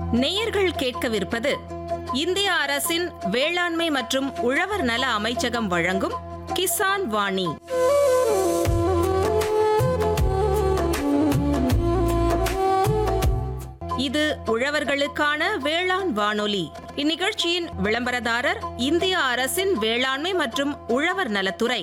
நேயர்கள் கேட்கவிருப்பது இந்திய அரசின் வேளாண்மை மற்றும் உழவர் நல அமைச்சகம் வழங்கும் கிசான் வாணி இது உழவர்களுக்கான வேளாண் வானொலி இந்நிகழ்ச்சியின் விளம்பரதாரர் இந்திய அரசின் வேளாண்மை மற்றும் உழவர் நலத்துறை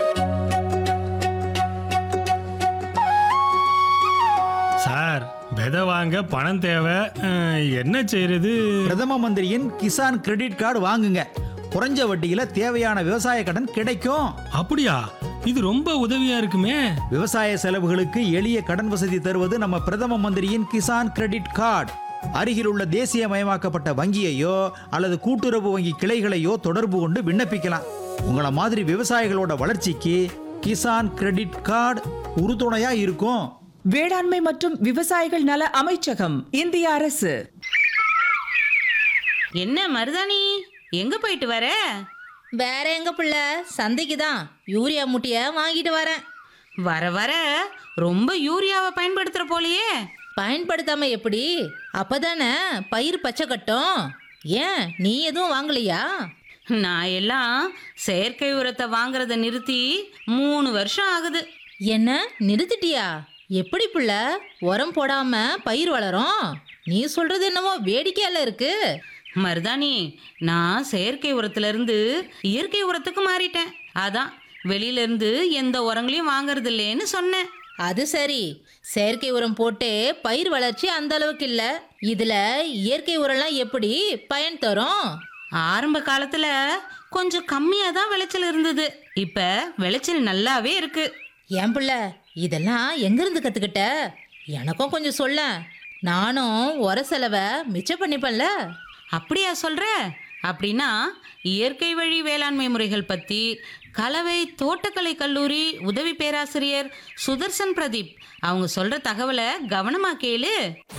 சார் விதை வாங்க பணம் தேவை அஹ், என்ன செய்யறது பிரதம மந்திரியின் கிசான் கிரெடிட் கார்டு வாங்குங்க குறைஞ்ச வட்டியில தேவையான விவசாய கடன் கிடைக்கும் அப்படியா இது ரொம்ப உதவியா இருக்குமே விவசாய செலவுகளுக்கு எளிய கடன் வசதி தருவது நம்ம பிரதம மந்திரியின் கிசான் கிரெடிட் கார்டு அருகில் உள்ள தேசியமயமாக்கப்பட்ட வங்கியையோ அல்லது கூட்டுறவு வங்கி கிளைகளையோ தொடர்பு கொண்டு விண்ணப்பிக்கலாம் உங்கள மாதிரி விவசாயிகளோட வளர்ச்சிக்கு கிசான் கிரெடிட் கார்டு உறுதுணையா இருக்கும் வேளாண்மை மற்றும் விவசாயிகள் நல அமைச்சகம் இந்திய அரசு என்ன மருதாணி எங்க போயிட்டு வர வேற எங்க புள்ள சந்தைக்கு தான் யூரியா முட்டிய வாங்கிட்டு வரேன் வர வர ரொம்ப யூரியாவை பயன்படுத்துற போலயே பயன்படுத்தாம எப்படி அப்பதானே பயிர் பச்சை கட்டும் ஏன் நீ எதுவும் வாங்கலையா நான் எல்லாம் செயற்கை உரத்தை வாங்குறத நிறுத்தி மூணு வருஷம் ஆகுது என்ன நிறுத்திட்டியா எப்படி புள்ள உரம் போடாம பயிர் வளரும் நீ சொல்றது என்னவோ வேடிக்கையால இருக்கு மருதாணி நான் செயற்கை உரத்துல இருந்து இயற்கை உரத்துக்கு மாறிட்டேன் அதான் வெளியில இருந்து எந்த உரங்களையும் வாங்குறது இல்லைன்னு சொன்னேன் அது சரி செயற்கை உரம் போட்டு பயிர் வளர்ச்சி அந்த அளவுக்கு இல்ல இதுல இயற்கை உரம்லாம் எப்படி பயன் தரும் ஆரம்ப காலத்துல கொஞ்சம் கம்மியா தான் விளைச்சல் இருந்தது இப்ப விளைச்சல் நல்லாவே இருக்கு ஏன் பிள்ளை இதெல்லாம் எங்கிருந்து கத்துக்கிட்ட எனக்கும் கொஞ்சம் சொல்ல நானும் உர செலவை மிச்சம் பண்ணிப்பேன்ல அப்படியா சொல்ற அப்படின்னா இயற்கை வழி வேளாண்மை முறைகள் பத்தி கலவை தோட்டக்கலை கல்லூரி உதவி பேராசிரியர் சுதர்சன் பிரதீப் அவங்க சொல்ற தகவலை கவனமா கேளு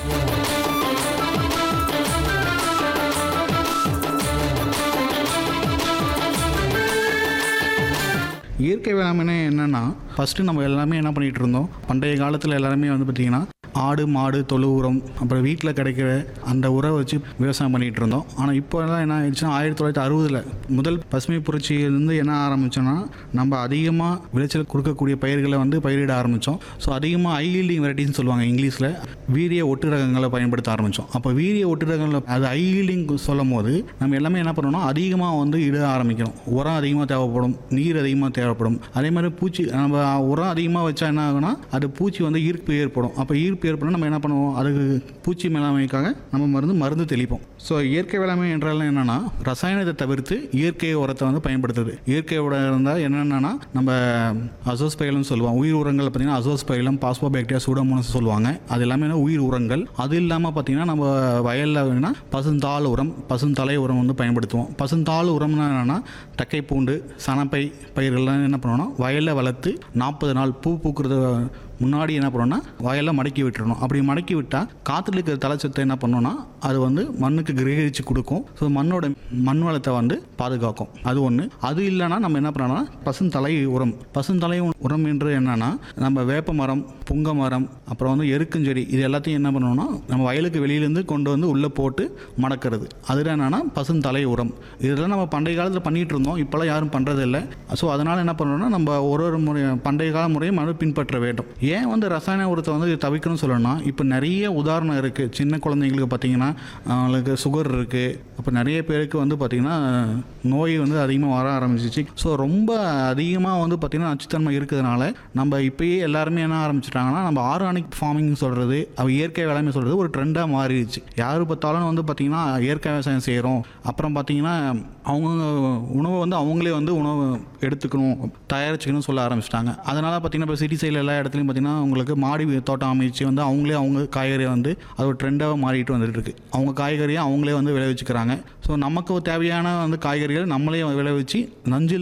இயற்கை வேளாண்மை என்னன்னா ஃபஸ்ட்டு நம்ம எல்லாமே என்ன பண்ணிட்டு இருந்தோம் பண்டைய காலத்தில் எல்லாருமே வந்து பார்த்திங்கன்னா ஆடு மாடு தொழு உரம் அப்புறம் வீட்டில் கிடைக்கிற அந்த உரம் வச்சு விவசாயம் பண்ணிகிட்டு இருந்தோம் ஆனால் இப்போ எல்லாம் என்ன ஆயிடுச்சுன்னா ஆயிரத்தி தொள்ளாயிரத்தி அறுபதில் முதல் பசுமை புரட்சியிலேருந்து என்ன ஆரம்பிச்சோன்னா நம்ம அதிகமாக விளைச்சல் கொடுக்கக்கூடிய பயிர்களை வந்து பயிரிட ஆரம்பித்தோம் ஸோ அதிகமாக ஐ ஈல்டிங் வெரைட்டின்னு சொல்லுவாங்க இங்கிலீஷில் வீரிய ஒட்டு ரகங்களை பயன்படுத்த ஆரம்பித்தோம் அப்போ வீரிய ஒட்டு ரகங்களை அது ஐ ஈல்டிங் சொல்லும் போது நம்ம எல்லாமே என்ன பண்ணணும்னா அதிகமாக வந்து இட ஆரம்பிக்கணும் உரம் அதிகமாக தேவைப்படும் நீர் அதிகமாக தேவைப்படும் அதே மாதிரி பூச்சி நம்ம உரம் அதிகமாக வச்சா என்ன ஆகும்னா அது பூச்சி வந்து ஈர்ப்பு ஏற்படும் அப்போ ஈர்ப்பு ஏற்படும் நம்ம என்ன பண்ணுவோம் அதுக்கு பூச்சி மேலாண்மைக்காக நம்ம மருந்து மருந்து தெளிப்போம் ஸோ இயற்கை வேளாண்மை என்றால் என்னன்னா ரசாயனத்தை தவிர்த்து இயற்கை உரத்தை வந்து பயன்படுத்துது இயற்கை உரம் இருந்தால் என்னென்னா நம்ம அசோஸ்பைலம் சொல்லுவோம் உயிர் உரங்கள் பார்த்தீங்கன்னா அசோஸ்பைலம் பாஸ்போபாக்டீரியா சூடோமோனஸ் சொல்லுவாங்க அது எல்லாமே என்ன உயிர் உரங்கள் அது இல்லாமல் பார்த்தீங்கன்னா நம்ம வயலில் வேணும்னா பசுந்தாள் உரம் பசுந்தலை உரம் வந்து பயன்படுத்துவோம் பசுந்தாள் உரம்னா என்னென்னா தக்கை பூண்டு சனப்பை பயிர்கள்லாம் என்ன பண்ணுவோம்னா வயலில் வளர்த்து நாற்பது நாள் பூ பூக்கிறது முன்னாடி என்ன பண்ணோம்னா வயலில் மடக்கி விட்டுறணும் அப்படி மடக்கி விட்டால் காற்றுல இருக்கிற தலைச்சத்தை என்ன பண்ணோம்னா அது வந்து மண்ணுக்கு கிரகிச்சு கொடுக்கும் ஸோ மண்ணோட மண் வளத்தை வந்து பாதுகாக்கும் அது ஒன்று அது இல்லைன்னா நம்ம என்ன பண்ணோம்னா பசுந்தலை உரம் பசுந்தலை உரம் என்று என்னன்னா நம்ம வேப்ப மரம் புங்க மரம் அப்புறம் வந்து எருக்குஞ்செடி இது எல்லாத்தையும் என்ன பண்ணணும்னா நம்ம வயலுக்கு வெளியிலேருந்து கொண்டு வந்து உள்ளே போட்டு மடக்கிறது அது என்னன்னா பசுந்தலை உரம் இதெல்லாம் நம்ம பண்டைய காலத்தில் பண்ணிட்டு இருந்தோம் இப்போலாம் யாரும் பண்ணுறதில்ல ஸோ அதனால் என்ன பண்ணணும்னா நம்ம ஒரு ஒரு முறை பண்டைய கால முறையை மறு பின்பற்ற வேண்டும் ஏன் வந்து ரசாயன உரத்தை வந்து தவிர்க்கணும்னு சொல்லணும்னா இப்போ நிறைய உதாரணம் இருக்குது சின்ன குழந்தைங்களுக்கு பார்த்தீங்கன்னா அவங்களுக்கு சுகர் இருக்குது அப்போ நிறைய பேருக்கு வந்து பார்த்திங்கன்னா நோய் வந்து அதிகமாக வர ஆரம்பிச்சிச்சு ஸோ ரொம்ப அதிகமாக வந்து பார்த்திங்கன்னா நச்சுத்தன்மை இருக்கிறதுனால நம்ம இப்பயே எல்லாருமே என்ன ஆரம்பிச்சிட்டாங்கன்னா நம்ம ஆர்கானிக் ஃபார்மிங் சொல்கிறது அவ இயற்கை வேளாண்மை சொல்கிறது ஒரு ட்ரெண்டாக மாறிடுச்சு யார் பார்த்தாலும் வந்து பார்த்திங்கன்னா இயற்கை விவசாயம் செய்கிறோம் அப்புறம் பார்த்திங்கன்னா அவங்க உணவை வந்து அவங்களே வந்து உணவு எடுத்துக்கணும் தயாரிச்சுக்கணும்னு சொல்ல ஆரம்பிச்சிட்டாங்க அதனால் பார்த்திங்கன்னா இப்போ சிட்டி சைடில் எல்லா இடத்துலையும் பார்த்திங்கன்னா உங்களுக்கு மாடி தோட்டம் அமைச்சு வந்து அவங்களே அவங்க காய்கறியை வந்து அது ஒரு ட்ரெண்டாக மாறிட்டு வந்துட்டு இருக்கு அவங்க காய்கறியை அவங்களே வந்து விளைவிச்சுக்கிறாங்க ஸோ நமக்கு தேவையான வந்து காய்கறிகள் நம்மளே விளைவிச்சு நஞ்சு